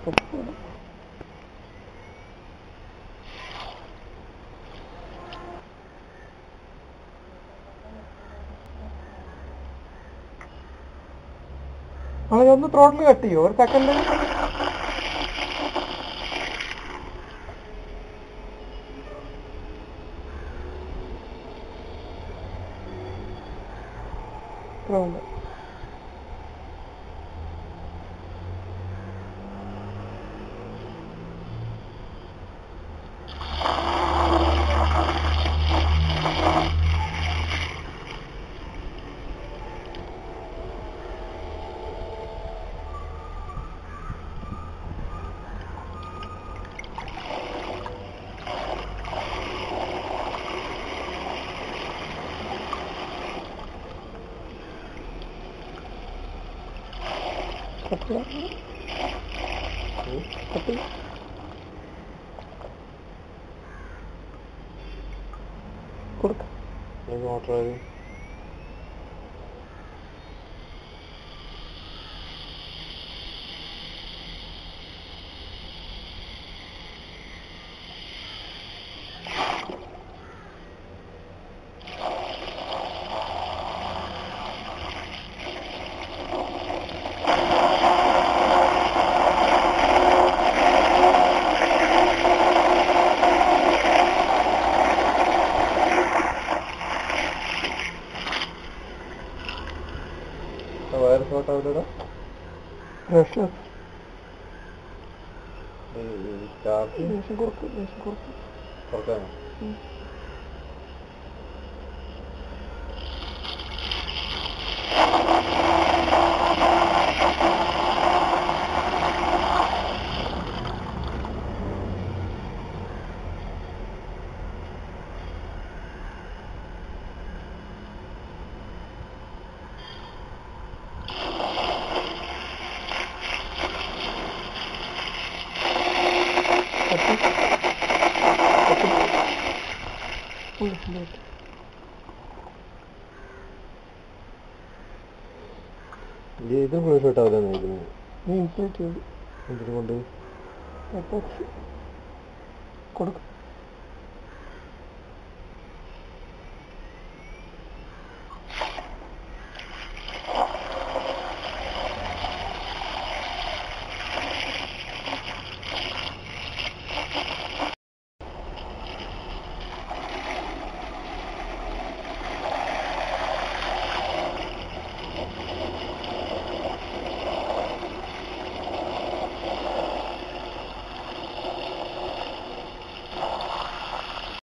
ഒന്ന് throttle cut ചെയ്യോ ഒരു സെക്കൻഡ് ഇത്രയുണ്ട് കട്ട് ചെയ്യാം കട്ട് ചെയ്യാം കൊടുക്കാം മോട്ടർ വയർ ഷോർട്ട് ആവില്ലടാ ബ്രഷ്ലെസ് ചാർജ് ലേശം കൊടുക്കും ലേശം കൊടുക്കും തുറക്കാനോ കട്ട് കട്ട് ഉണ്ട് ഉണ്ട് ഇത് ഫുൾ ഷോട്ട് ആവില്ല നോക്കുന്നത് നീ ഇൻസുലേറ്റ് ചെയ്തു എന്തിനു കൊണ്ട് എപ്പോക്സി കൊടുക്കും